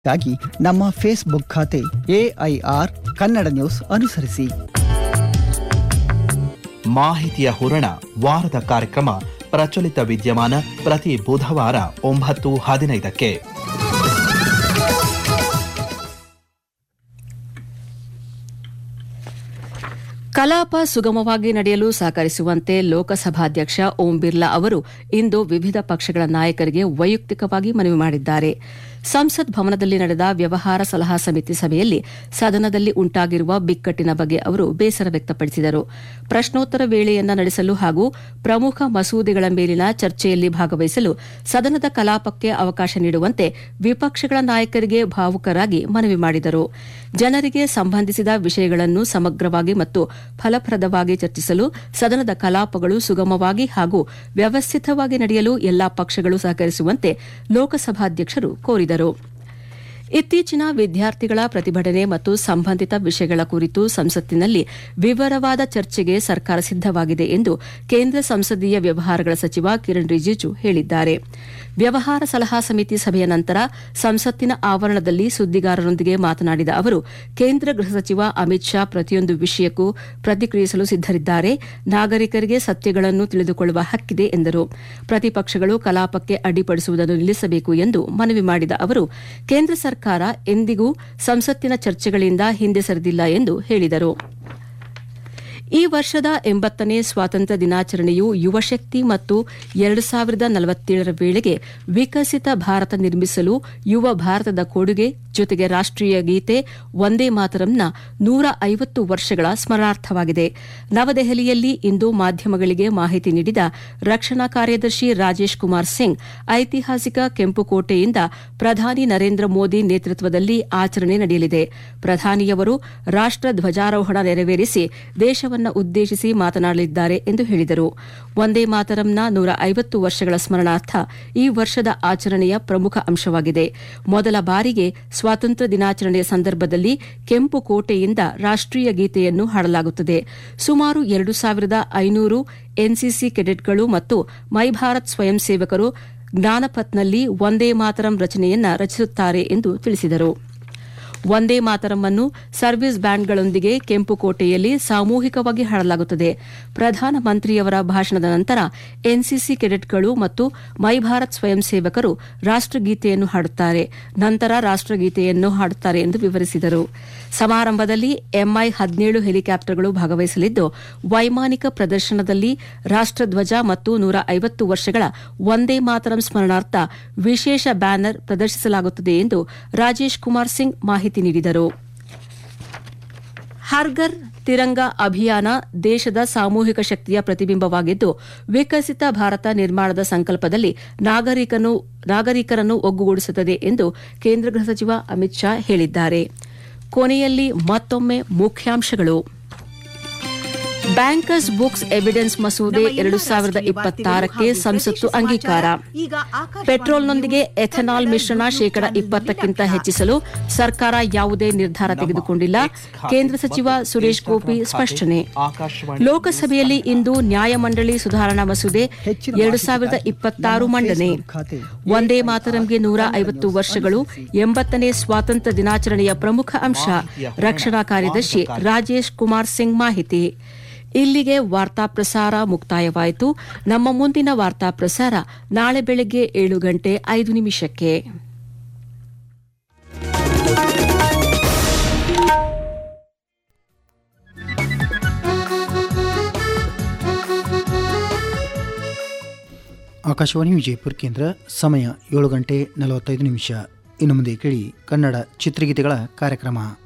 ಗಾಗಿ ನಮ್ಮ ಫೇಸ್ಬುಕ್ ಖಾತೆ ಎಐಆರ್ ಕನ್ನಡ ನ್ಯೂಸ್ ಅನುಸರಿಸಿ ಮಾಹಿತಿಯ ಹೂರಣ ವಾರದ ಕಾರ್ಯಕ್ರಮ ಪ್ರಚಲಿತ ವಿದ್ಯಮಾನ ಪ್ರತಿ ಬುಧವಾರ ಒಂಬತ್ತು ಹದಿನೈದಕ್ಕೆ ಕಲಾಪ ಸುಗಮವಾಗಿ ನಡೆಯಲು ಸಹಕರಿಸುವಂತೆ ಲೋಕಸಭಾಧ್ಯಕ್ಷ ಓಂ ಬಿರ್ಲಾ ಅವರು ಇಂದು ವಿವಿಧ ಪಕ್ಷಗಳ ನಾಯಕರಿಗೆ ವೈಯಕ್ತಿಕವಾಗಿ ಮನವಿ ಮಾಡಿದ್ದಾರೆ ಸಂಸತ್ ಭವನದಲ್ಲಿ ನಡೆದ ವ್ಯವಹಾರ ಸಲಹಾ ಸಮಿತಿ ಸಭೆಯಲ್ಲಿ ಸದನದಲ್ಲಿ ಉಂಟಾಗಿರುವ ಬಿಕ್ಕಟ್ಟಿನ ಬಗ್ಗೆ ಅವರು ಬೇಸರ ವ್ಯಕ್ತಪಡಿಸಿದರು ಪ್ರಶ್ನೋತ್ತರ ವೇಳೆಯನ್ನ ನಡೆಸಲು ಹಾಗೂ ಪ್ರಮುಖ ಮಸೂದೆಗಳ ಮೇಲಿನ ಚರ್ಚೆಯಲ್ಲಿ ಭಾಗವಹಿಸಲು ಸದನದ ಕಲಾಪಕ್ಕೆ ಅವಕಾಶ ನೀಡುವಂತೆ ವಿಪಕ್ಷಗಳ ನಾಯಕರಿಗೆ ಭಾವುಕರಾಗಿ ಮನವಿ ಮಾಡಿದರು ಜನರಿಗೆ ಸಂಬಂಧಿಸಿದ ವಿಷಯಗಳನ್ನು ಸಮಗ್ರವಾಗಿ ಮತ್ತು ಫಲಪ್ರದವಾಗಿ ಚರ್ಚಿಸಲು ಸದನದ ಕಲಾಪಗಳು ಸುಗಮವಾಗಿ ಹಾಗೂ ವ್ಯವಸ್ಥಿತವಾಗಿ ನಡೆಯಲು ಎಲ್ಲಾ ಪಕ್ಷಗಳು ಸಹಕರಿಸುವಂತೆ ಲೋಕಸಭಾಧ್ಯಕ್ಷರು ಕೋರಿದರು ಇತ್ತೀಚಿನ ವಿದ್ಯಾರ್ಥಿಗಳ ಪ್ರತಿಭಟನೆ ಮತ್ತು ಸಂಬಂಧಿತ ವಿಷಯಗಳ ಕುರಿತು ಸಂಸತ್ತಿನಲ್ಲಿ ವಿವರವಾದ ಚರ್ಚೆಗೆ ಸರ್ಕಾರ ಸಿದ್ದವಾಗಿದೆ ಎಂದು ಕೇಂದ್ರ ಸಂಸದೀಯ ವ್ಯವಹಾರಗಳ ಸಚಿವ ಕಿರಣ್ ರಿಜಿಜು ಹೇಳಿದ್ದಾರೆ ವ್ಯವಹಾರ ಸಲಹಾ ಸಮಿತಿ ಸಭೆಯ ನಂತರ ಸಂಸತ್ತಿನ ಆವರಣದಲ್ಲಿ ಸುದ್ದಿಗಾರರೊಂದಿಗೆ ಮಾತನಾಡಿದ ಅವರು ಕೇಂದ್ರ ಗೃಹ ಸಚಿವ ಅಮಿತ್ ಶಾ ಪ್ರತಿಯೊಂದು ವಿಷಯಕ್ಕೂ ಪ್ರತಿಕ್ರಿಯಿಸಲು ಸಿದ್ದರಿದ್ದಾರೆ ನಾಗರಿಕರಿಗೆ ಸತ್ಯಗಳನ್ನು ತಿಳಿದುಕೊಳ್ಳುವ ಹಕ್ಕಿದೆ ಎಂದರು ಪ್ರತಿಪಕ್ಷಗಳು ಕಲಾಪಕ್ಕೆ ಅಡ್ಡಿಪಡಿಸುವುದನ್ನು ನಿಲ್ಲಿಸಬೇಕು ಎಂದು ಮನವಿ ಮಾಡಿದ ಅವರು ಕೇಂದ್ರ ಸರ್ಕಾರ ಎಂದಿಗೂ ಸಂಸತ್ತಿನ ಚರ್ಚೆಗಳಿಂದ ಹಿಂದೆ ಸರಿದಿಲ್ಲ ಎಂದು ಹೇಳಿದರು ಈ ವರ್ಷದ ಎಂಬತ್ತನೇ ಸ್ವಾತಂತ್ರ್ಯ ದಿನಾಚರಣೆಯು ಯುವಶಕ್ತಿ ಮತ್ತು ಎರಡು ಸಾವಿರದ ನಲವತ್ತೇಳರ ವೇಳೆಗೆ ವಿಕಸಿತ ಭಾರತ ನಿರ್ಮಿಸಲು ಯುವ ಭಾರತದ ಕೊಡುಗೆ ಜೊತೆಗೆ ರಾಷ್ಟೀಯ ಗೀತೆ ಒಂದೇ ಮಾತರಂನ ನೂರ ಐವತ್ತು ವರ್ಷಗಳ ಸ್ಮರಣಾರ್ಥವಾಗಿದೆ ನವದೆಹಲಿಯಲ್ಲಿ ಇಂದು ಮಾಧ್ಯಮಗಳಿಗೆ ಮಾಹಿತಿ ನೀಡಿದ ರಕ್ಷಣಾ ಕಾರ್ಯದರ್ಶಿ ರಾಜೇಶ್ ಕುಮಾರ್ ಸಿಂಗ್ ಐತಿಹಾಸಿಕ ಕೆಂಪುಕೋಟೆಯಿಂದ ಪ್ರಧಾನಿ ನರೇಂದ್ರ ಮೋದಿ ನೇತೃತ್ವದಲ್ಲಿ ಆಚರಣೆ ನಡೆಯಲಿದೆ ಪ್ರಧಾನಿಯವರು ರಾಷ್ಟ ಧ್ವಜಾರೋಹಣ ನೆರವೇರಿಸಿ ದೇಶವನ್ನು ಉದ್ದೇಶಿಸಿ ಮಾತನಾಡಲಿದ್ದಾರೆ ಎಂದು ಹೇಳಿದರು ಒಂದೇ ಮಾತರಂನ ನೂರ ಐವತ್ತು ವರ್ಷಗಳ ಸ್ಮರಣಾರ್ಥ ಈ ವರ್ಷದ ಆಚರಣೆಯ ಪ್ರಮುಖ ಅಂಶವಾಗಿದೆ ಮೊದಲ ಬಾರಿಗೆ ಸ್ವಾತಂತ್ರ್ಯ ದಿನಾಚರಣೆಯ ಸಂದರ್ಭದಲ್ಲಿ ಕೆಂಪು ಕೋಟೆಯಿಂದ ರಾಷ್ಟೀಯ ಗೀತೆಯನ್ನು ಹಾಡಲಾಗುತ್ತದೆ ಸುಮಾರು ಎರಡು ಸಾವಿರದ ಐನೂರು ಎನ್ಸಿಸಿ ಕೆಡೆಟ್ಗಳು ಮತ್ತು ಮೈ ಭಾರತ್ ಸ್ವಯಂ ಸೇವಕರು ಜ್ಞಾನಪಥ್ನಲ್ಲಿ ಒಂದೇ ಮಾತರಂ ರಚನೆಯನ್ನ ರಚಿಸುತ್ತಾರೆ ಎಂದು ತಿಳಿಸಿದರು ಒಂದೇ ಮಾತರಂ ಅನ್ನು ಸರ್ವಿಸ್ ಬ್ಯಾಂಡ್ಗಳೊಂದಿಗೆ ಕೆಂಪುಕೋಟೆಯಲ್ಲಿ ಸಾಮೂಹಿಕವಾಗಿ ಹಾಡಲಾಗುತ್ತದೆ ಪ್ರಧಾನಮಂತ್ರಿಯವರ ಭಾಷಣದ ನಂತರ ಎನ್ಸಿಸಿ ಕೆಡೆಟ್ಗಳು ಮತ್ತು ಮೈ ಭಾರತ್ ಸ್ವಯಂ ಸೇವಕರು ರಾಷ್ಟಗೀತೆಯನ್ನು ಹಾಡುತ್ತಾರೆ ನಂತರ ರಾಷ್ಟಗೀತೆಯನ್ನು ಹಾಡುತ್ತಾರೆ ಎಂದು ವಿವರಿಸಿದರು ಸಮಾರಂಭದಲ್ಲಿ ಎಂಐ ಹದಿನೇಳು ಹೆಲಿಕಾಪ್ಟರ್ಗಳು ಭಾಗವಹಿಸಲಿದ್ದು ವೈಮಾನಿಕ ಪ್ರದರ್ಶನದಲ್ಲಿ ರಾಷ್ಟಧ್ವಜ ಮತ್ತು ನೂರ ಐವತ್ತು ವರ್ಷಗಳ ಒಂದೇ ಮಾತರಂ ಸ್ಮರಣಾರ್ಥ ವಿಶೇಷ ಬ್ಯಾನರ್ ಪ್ರದರ್ಶಿಸಲಾಗುತ್ತದೆ ಎಂದು ರಾಜೇಶ್ ಕುಮಾರ್ ಸಿಂಗ್ ಮಾಹಿತಿ ನೀಡಿದರು ಹರ್ಗರ್ ತಿರಂಗ ಅಭಿಯಾನ ದೇಶದ ಸಾಮೂಹಿಕ ಶಕ್ತಿಯ ಪ್ರತಿಬಿಂಬವಾಗಿದ್ದು ವಿಕಸಿತ ಭಾರತ ನಿರ್ಮಾಣದ ಸಂಕಲ್ಪದಲ್ಲಿ ನಾಗರಿಕರನ್ನು ಒಗ್ಗೂಡಿಸುತ್ತದೆ ಎಂದು ಕೇಂದ್ರ ಗೃಹ ಸಚಿವ ಅಮಿತ್ ಶಾ ಹೇಳಿದ್ದಾರೆ ಕೊನೆಯಲ್ಲಿ ಮತ್ತೊಮ್ಮೆ ಮುಖ್ಯಾಂಶಗಳು ಬ್ಯಾಂಕರ್ಸ್ ಬುಕ್ಸ್ ಎವಿಡೆನ್ಸ್ ಮಸೂದೆ ಎರಡು ಸಾವಿರದ ಇಪ್ಪತ್ತಾರಕ್ಕೆ ಸಂಸತ್ತು ಅಂಗೀಕಾರ ಪೆಟ್ರೋಲ್ನೊಂದಿಗೆ ಎಥೆನಾಲ್ ಮಿಶ್ರಣ ಶೇಕಡ ಇಪ್ಪತ್ತಕ್ಕಿಂತ ಹೆಚ್ಚಿಸಲು ಸರ್ಕಾರ ಯಾವುದೇ ನಿರ್ಧಾರ ತೆಗೆದುಕೊಂಡಿಲ್ಲ ಕೇಂದ್ರ ಸಚಿವ ಸುರೇಶ್ ಗೋಪಿ ಸ್ಪಷ್ಟನೆ ಲೋಕಸಭೆಯಲ್ಲಿ ಇಂದು ನ್ಯಾಯಮಂಡಳಿ ಸುಧಾರಣಾ ಮಸೂದೆ ಎರಡು ಸಾವಿರದ ಇಪ್ಪತ್ತಾರು ಮಂಡನೆ ಒಂದೇ ಮಾತರಂಗೆ ನೂರ ಐವತ್ತು ವರ್ಷಗಳು ಎಂಬತ್ತನೇ ಸ್ವಾತಂತ್ರ್ಯ ದಿನಾಚರಣೆಯ ಪ್ರಮುಖ ಅಂಶ ರಕ್ಷಣಾ ಕಾರ್ಯದರ್ಶಿ ರಾಜೇಶ್ ಕುಮಾರ್ ಸಿಂಗ್ ಮಾಹಿತಿ ಇಲ್ಲಿಗೆ ವಾರ್ತಾ ಪ್ರಸಾರ ಮುಕ್ತಾಯವಾಯಿತು ನಮ್ಮ ಮುಂದಿನ ವಾರ್ತಾ ಪ್ರಸಾರ ನಾಳೆ ಬೆಳಗ್ಗೆ ಏಳು ಗಂಟೆ ಐದು ನಿಮಿಷಕ್ಕೆ ಆಕಾಶವಾಣಿ ವಿಜಯಪುರ ಕೇಂದ್ರ ಸಮಯ ಏಳು ಗಂಟೆ ನಲವತ್ತೈದು ನಿಮಿಷ ಇನ್ನು ಮುಂದೆ ಕೇಳಿ ಕನ್ನಡ ಚಿತ್ರಗೀತೆಗಳ ಕಾರ್ಯಕ್ರಮ